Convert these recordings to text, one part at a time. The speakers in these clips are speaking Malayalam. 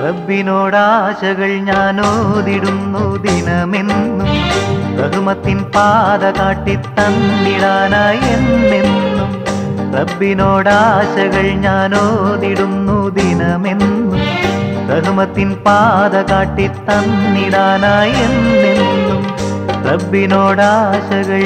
റബ്ബിനോടാശകൾ ഞാനോതിടുന്നു ദിനമെന്നും റഹ്മത്തിൻ പാത കാട്ടി തന്നിടാനായി എന്നെന്നും റബ്ബിനോടാശകൾ ഞാനോതിടുന്നു ദിനമെന്നും റഹ്മത്തിൻ പാത കാട്ടി തന്നിടാനായി എന്നെന്നും റബ്ബിനോടാശകൾ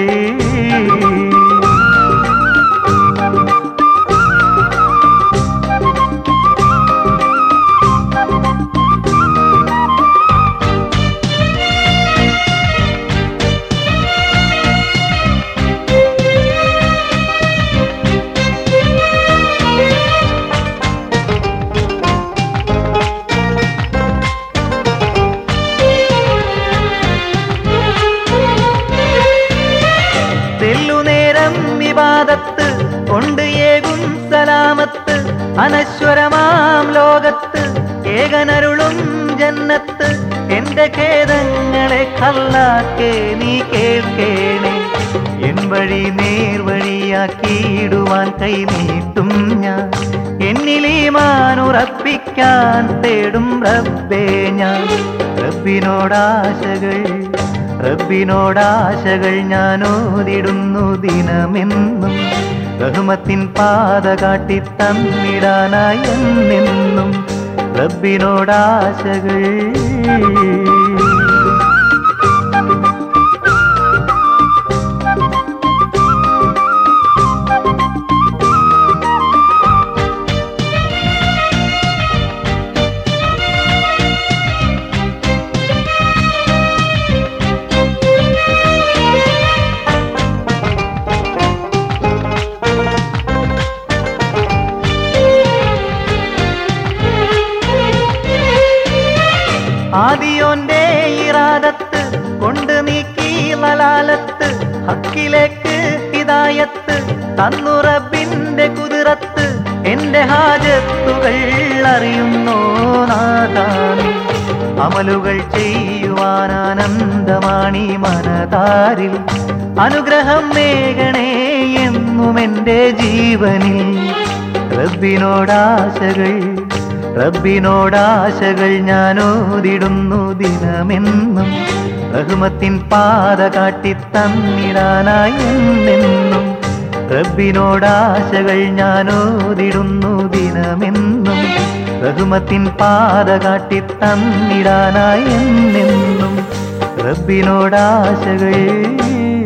തെല്ലുനേരം വിവാദത്ത് കൊണ്ട് ഏകും സലാമത്ത് അനശ്വരമാം ലോകത്ത് ഏകനരുളും ജന്നത്ത് എന്റെ ഖേദങ്ങളെ കല്ലാക്കേ നീ കേൾക്കേണേ എൻ വഴി നേർവഴിയാക്കിയിടുവാൻ കൈ നീട്ടും ഞാൻ എന്നിലീമാൻ ഉറപ്പിക്കാൻ തേടും റബ്ബേ ഞാൻ റബ്ബിനോടാശകൾ റബ്ബിനോടാശകൾ ഞാനോതിടുന്നു ദിനമെന്നും റഹ്മത്തിൻ പാത കാട്ടി തന്നിടാനായി എന്നെന്നും റബ്ബിനോടാശകൾ ആദിയോന്റെ ഇറാദത്ത് കൊണ്ട് നീക്കി ലലാലത്ത് ഹക്കിലേക്ക് ഹിദായത്ത് തന്നു റബ്ബിന്റെ കുതിരത്ത് എന്റെ ഹാജത്തുകൾ അറിയുന്നോ നാദാനി അമലുകൾ ചെയ്യുവാൻ ആനന്ദമാണി മനതാരിൽ അനുഗ്രഹം മേഘണേ എന്നും എന്റെ ജീവനിൽ റബ്ബിനോടാശകൾ റബ്ബിനോടാശകൾ ഞാനോതിടുന്നു ദിനമെന്നും റഹ്മത്തിൻ പാത കാട്ടി തന്നിടാനായി എന്നെന്നും റബ്ബിനോടാശകൾ ഞാനോതിടുന്നു ദിനമെന്നും റഹ്മത്തിൻ പാത കാട്ടി തന്നിടാനായി എന്നെന്നും റബ്ബിനോടാശകൾ